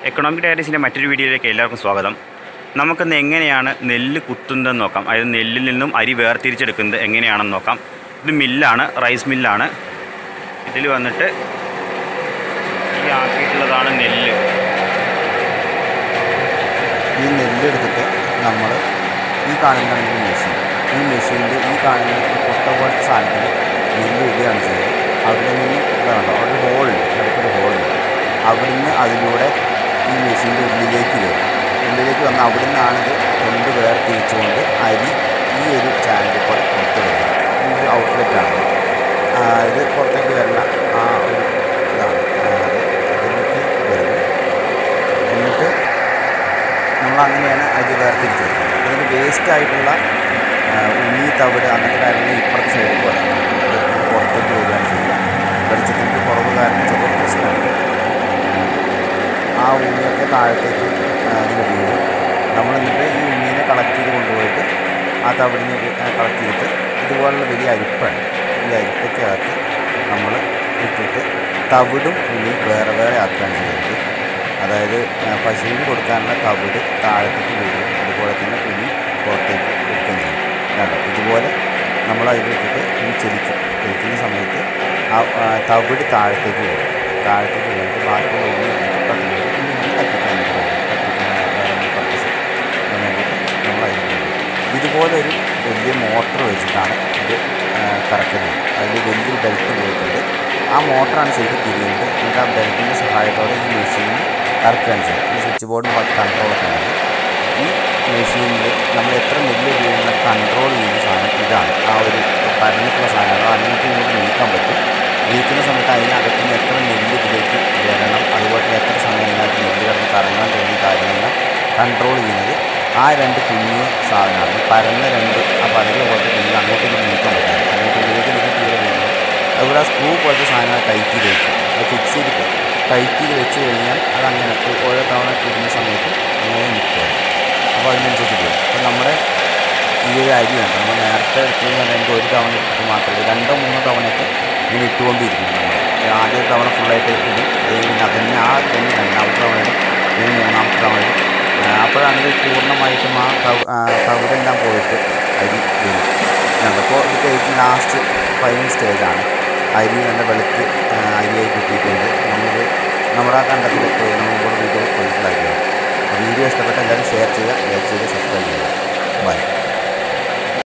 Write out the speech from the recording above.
economic ഡയറീസിൻ്റെ മറ്റൊരു വീഡിയോയിലേക്ക് എല്ലാവർക്കും സ്വാഗതം നമുക്കിന്ന് എങ്ങനെയാണ് നെല്ല് കുത്തുന്നതെന്ന് നോക്കാം അതായത് നെല്ലിൽ നിന്നും അരി വേർതിരിച്ചെടുക്കുന്നത് എങ്ങനെയാണെന്ന് നോക്കാം ഇത് മില്ലാണ് റൈസ് മില്ലാണ് ഇതിൽ വന്നിട്ട് ഈ ആക്കിയിട്ടുള്ളതാണ് നെല്ല് ഈ നെല്ലെടുത്തിട്ട് നമ്മൾ ഈ കാണുന്ന ഈ മെഷീൻ ഈ മെഷീനിൽ ഈ കാണുന്ന ഈ കൊട്ട പോലത്തെ സാധനത്തിൽ നെല്ല് ഇടുകയാണ് ചെയ്യുന്നത് അവിടെ നിന്ന് ഇതാണോ അവിടെ ഹോളുണ്ട് അടുത്തൊരു ഹോളുണ്ട് അവിടുന്ന് അതിലൂടെ ഈ മെഷീൻ്റെ ഉള്ളിലേക്ക് വരും ഉള്ളിലേക്ക് വന്ന് അവിടെ നിന്നാണിത് കൊണ്ട് വേർതിരിച്ചുകൊണ്ട് അരി ഈ ഒരു ചാനലിൽ കൂടെ പുറത്ത് വരും ഈ ഒരു ഔട്ട്ലെറ്റാണ് ഇത് പുറത്തേക്ക് വരുന്ന ആ ഒരു ഇതാണ് ആ, അത് ഇതിലേക്ക് വരുന്നത് എന്നിട്ട് നമ്മൾ അങ്ങനെയാണ് അരി വേർതിരിച്ചത് അതിന് വേസ്റ്റ് ആയിട്ടുള്ള ആ, ഉണ്ണി തവിട് അങ്ങനത്തെ കാര്യങ്ങൾ ഇപ്പുറത്തെ സൈഡിൽ പോലെ പുറത്തേക്ക് വരികയാണ് ചെയ്യുക വെളിച്ചത്തിൻ്റെ കുറവ് കാരണം ചെറിയ പ്രശ്നമുണ്ട് ആ ഉണ്ണിയൊക്കെ താഴത്തേക്ക് ആ, ഇങ്ങനെ വീഴും നമ്മൾ എന്നിട്ട് ഈ ഉണ്ണീനെ കളക്ട് ചെയ്ത് കൊണ്ടുപോയിട്ട് ആ തവിടിനെ കളക്ട് ചെയ്തിട്ട് ഇതുപോലുള്ള വലിയ അരിപ്പാണ് ഈ അരിപ്പയ്ക്കകത്ത് നമ്മൾ ഇട്ടിട്ട് തവിടും ഉണ്ണി വേറെ വേറെ ആക്കുകയാണ് ചെയ്യുന്നത് അതായത് ആ, പശുവിന് കൊടുക്കാനുള്ള തവിട് താഴത്തേക്ക് വീഴും അതുപോലെ തന്നെ ഉണ്ണി പുറത്തേക്ക് എടുക്കുകയും ചെയ്യും കണ്ടോ ഇതുപോലെ നമ്മൾ അതിലിട്ടിട്ട് ഈ ചെലിക്കും ചെലിക്കുന്ന സമയത്ത് ആ ആ, തവിട് താഴത്തേക്ക് വീഴും താഴത്തേക്ക് വീണിട്ട് ബാക്കിയുള്ള ഉണ്ണി കത്തിക്കും ഉണ്ണി കത്തിക്കാനായിട്ട് പോകും കത്തിക്കാൻ പർപ്പസ് അതിന് വേണ്ടിയിട്ട് നമ്മൾ അതിന് പോകും ഇതുപോലെ ഒരു വലിയ മോട്ടർ വെച്ചിട്ടാണ് ഇത് ആ, കറക്കുന്നത് അതിൽ വലിയൊരു ബെൽറ്റ് പോയിട്ടുണ്ട് ആ മോട്ടറാണ് ശരിക്കും തിരിയുന്നത് എന്നിട്ട് ആ ബെൽറ്റിൻ്റെ സഹായത്തോടെ ഈ മെഷീൻ കറക്കുകയാണ് ചെയ്യുന്നത് ഈ സ്വിച്ച് ബോർഡിന് കൺട്രോളൊക്കെ ഉണ്ട് ഈ മെഷീനിൽ നമ്മൾ എത്ര നെല്ല് വീഴുന്ന കൺട്രോൾ ചെയ്യുന്ന സാധനം ഇതാണ് ആ ഒരു പരന്നിട്ടുള്ള സാധനമാണ് അത് അങ്ങോട്ടും ഇങ്ങോട്ടും നീക്കാൻ പറ്റും നീക്കുന്ന സമയത്ത് അതിനകത്ത് നിന്ന് എത്ര നെല്ല് ഇതിലേക്ക് വരണം അതുപോലെ തന്നെ എത്ര സമയം ഇതിനകത്ത് നെല്ല് കിടന്ന് കറങ്ങാൻ തുടങ്ങിയ കാര്യങ്ങളെല്ലാം കൺട്രോൾ ചെയ്യുന്നത് ആ രണ്ട് കുഞ്ഞ് സാധനമാണ് ഈ പരന്ന രണ്ട് ആ പരന്ന പോലത്തെ നെല്ല് അങ്ങോട്ടും ഇങ്ങോട്ടും നീക്കാൻ പറ്റില്ല അങ്ങോട്ടും ഇങ്ങോട്ടും നീക്കി തീരെ വീഴുന്നത് അതുപോലെ ആ സ്ക്രൂ പോലത്തെ സാധനങ്ങൾ ടൈറ്റ് ചെയ്ത് വെക്കും അത് ഫിക്സ് ചെയ്തിട്ട് ടൈറ്റ് ചെയ്ത് വെച്ച് കഴിഞ്ഞാൽ അത് അങ്ങനെ ഓരോ തവണ ഇടുന്ന സമയത്ത് അങ്ങനെ നിൽക്കുക അപ്പോൾ അതിനനുസരിച്ച് പോകും അപ്പോൾ നമ്മുടെ ഈ ഒരു അരിയാണ് നമ്മൾ നേരത്തെ എടുത്തതെന്ന് പറയുമ്പോൾ ഒരു തവണ ഇട്ടിട്ട് മാത്രമേ രണ്ടോ മൂന്നോ തവണയൊക്കെ ഇങ്ങനെ ഇട്ടുകൊണ്ടിരിക്കും നമ്മൾ ആദ്യ തവണ ഫുള്ളായിട്ട് ഇടും അത് കഴിഞ്ഞ് അതന്നെ ആ തന്നെ രണ്ടാമത്തെ തവണ ഇടും പിന്നെ മൂന്നാമത്തെ തവണ ഇടും ആ, അപ്പോഴാണ് ഇത് പൂർണ്ണമായിട്ടും ആ കവ് ആ, കവിടെല്ലാം പോയിട്ട് അരി വരും അപ്പോൾ ഇത് കഴിഞ്ഞ് ലാസ്റ്റ് ഫൈനൽ സ്റ്റേജാണ് അരി നല്ല വെളുത്ത് ആ, അരിയായി കിട്ടിയിട്ടുണ്ട് നമ്മൾ നമ്മുടെ ആ കണ്ടത്തിൽ നമ്മൾ വീഡിയോ മനസ്സിലാക്കിയത് വീഡിയോ ഇഷ്ടപ്പെട്ട എല്ലാവരും ഷെയർ ചെയ്യുക ലൈക്ക് ചെയ്യുക സബ്സ്ക്രൈബ് ചെയ്യുക ബൈ